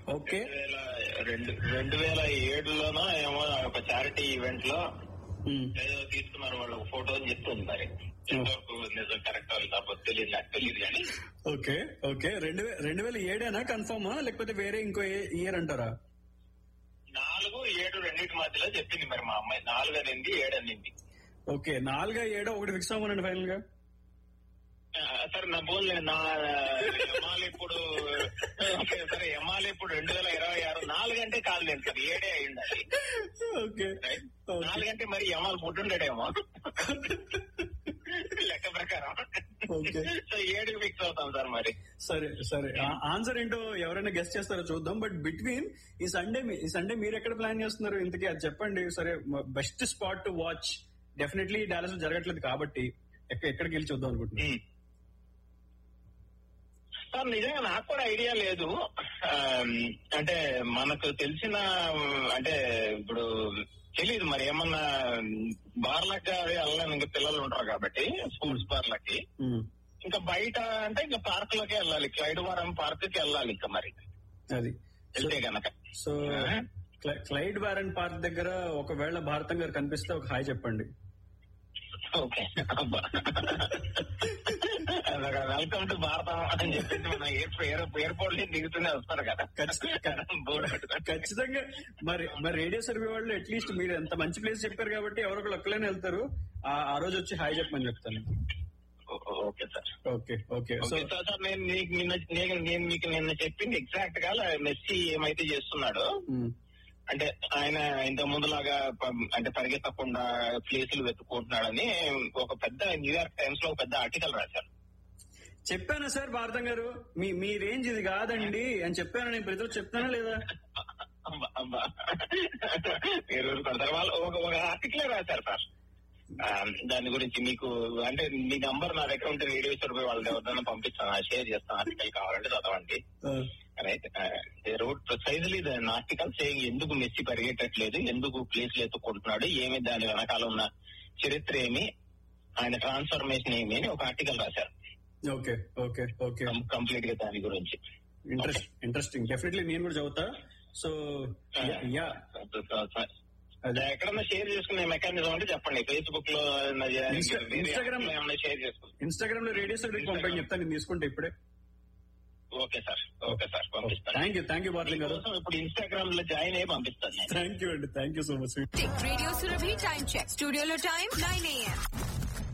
Okay రెండు వేల రెండు రెండు వేల ఏడులోనో ఏమో ఒక చారిటీ ఈవెంట్ లో ఉమ్, ఏదో తీసుకున్నారు వాళ్ళు ఒక ఫోటో అని చెప్తుంది మరి ఎంతవరకు నిజం కరెక్ట్ అది కాకపోతే తెలియదు నాకు తెలియదు కానీ ఓకే ఓకే రెండు వే- రెండు వేల ఏడేనా కన్ఫర్మా లేకపోతే వేరే ఇంకో ఇయర్ అంటారా నాలుగు ఏడు రెండింటి మధ్యలో చెప్పింది మరి మా అమ్మాయి నాలుగు అనింది ఏడు అనింది ఓకే నాలుగా ఏడో ఒకటి ఫిక్స్ అవ్వనండి ఫైనల్ గా ఆ, సరే నా బోల్ నా ఎమాల్ ఇప్పుడు ఓకే, సరే ఎమాల్ ఇప్పుడు రెండు వేల ఇరవై ఆరు నాలుగంటే కాదు లేదు సార్ ఏడే అయింది అది ఓకే రైట్? ఓకే. నాలుగంటే మరి ఎమాల్ పుట్టుండేమో లెక్క ప్రకారం ఓకే. సో ఏడుకి ఫిక్స్ అవుతాం సార్ మరి సరే సరే ఆన్సర్ ఏంటో ఎవరైనా గెస్ట్ చేస్తారో చూద్దాం బట్ బిట్వీన్ ఈ సండే మీ- ఈ సండే మీరు ఎక్కడ ప్లాన్ చేస్తున్నారు ఇంతకీ అది చెప్పండి సరే best spot to watch definitely Dallas జరగట్లేదు కాబట్టి ఎక్క- ఎక్కడికి వెళ్ళి చూద్దాం అనుకుంటున్నాను ఉమ్. సార్ నిజంగా నాకు కూడా ఐడియా లేదు ఆమ్, అంటే మనకు తెలిసిన అంటే ఇప్పుడు తెలియదు మరి ఏమన్నా బార్లకి అవి వెళ్ళాలి ఇంకా పిల్లలు ఉంటారు కాబట్టి స్పోర్ట్స్ బార్లకి ఉమ్, ఇంకా బయట అంటే ఇంకా పార్క్ లోకి వెళ్ళాలి క్లైడ్వరం పార్క్ కి వెళ్ళాలి ఇంకా మరి అది వెళ్తే గనక సో క్లై- క్లైడ్ వారన్ పార్క్ దగ్గర ఒకవేళ భారతం గారు కనిపిస్తే ఒక హాయ్ చెప్పండి ఓకే అబ్బా. అదొక వెల్కమ్ టు భారతం అని చెప్పేసి మన ఎయిర్ ఎయిర్పోర్ట్ నుంచి దిగుతూనే వస్తారు కదా ఖచ్చితంగా. బోర్డు పెట్టుకొని. ఖచ్చితంగా మరి మరి రేడియో సర్వే వాళ్ళు అట్లీస్ట్ మీరు ఎంత మంచి ప్లేస్ చెప్పారు కాబట్టి ఎవరో ఒకళ్ళు ఒక్కలైనా వెళ్తారు ఆ ఆ రోజు వచ్చి హాయ్ చెప్పమని చెప్తాను ఓ- okay sir okay okay so okay sir sir నేను మీకు నిన్న నేను నేను మీకు నిన్న చెప్పింది ఎగ్జాక్ట్ గా మెస్సీ ఏమైతే చేస్తున్నాడో ఉమ్, అంటే ఆయన ఇంత ముందులాగా ప- అంటే పరిగెత్తకుండా ప్లేసులు వెతుక్కుంటున్నాడని ఒక పెద్ద న్యూయార్క్ టైమ్స్ లో ఒక పెద్ద ఆర్టికల్ రాశారు చెప్పానా సార్ భారతం గారు మీ మీ రేంజ్ ఇది కాదండి అని చెప్పాను నేను ప్రతి రోజు చెప్తానా లేదా అబ్బా, అబ్బా. మీరు కొడతారు వాళ్ళు ఒక ఒక ఆర్టికలే రాశారు సార్ ఆ, దాని గురించి మీకు అంటే మీ నంబర్ నా దగ్గర ఉంటే రేడియో సర్వే వాళ్ళ ఎవరిదైనా పంపిస్తాను షేర్ చేస్తాను ఆర్టికల్ కావాలంటే చదవండి ఆ, రైట్ రోడ్ ప్రిసైజ్లీ దాని ఆర్టికల్ సేయింగ్ ఎందుకు మెస్సి పరిగెట్టట్లేదు ఎందుకు ప్లేస్లు ఎత్తుకుంటున్నాడు ఏమి దాని వెనకాల ఉన్న చరిత్ర ఏమి ఆయన ట్రాన్స్ఫర్మేషన్ ఏమి అని ఒక ఆర్టికల్ రాశారు ఓకే ఓకే ఓకే కంప్లీట్ గా దాని గురించి ఇంట్రెస్ట్ ఇంట్రెస్టింగ్ డెఫినెట్లీ నేను కూడా చదువుతా సో యా అదే ఎక్కడన్నా షేర్ చేసుకునే మెకానిజం అంటే చెప్పండి ఫేస్బుక్ లో ఏదైనా చే- Insta- వేరే Instagram- app లో ఏమన్నా షేర్ చేసుకుంటాం ఇన్స్టాగ్రామ్ లో రేడియో సర్వీకి పంపని చెప్తాను నేను తీసుకుంటే ఇప్పుడే ఓకే సార్ ఓకే సార్ పంపిస్తాను thank you thank you Bharathi గారు మీకోసం ఇప్పుడు ఇన్స్టాగ్రామ్ లో జాయిన్ అయ్యి పంపిస్తాను నేను థ్యాంక్ యూ అండి thank you so much Radio Surabhi time check. Studio lo time 9 a.m.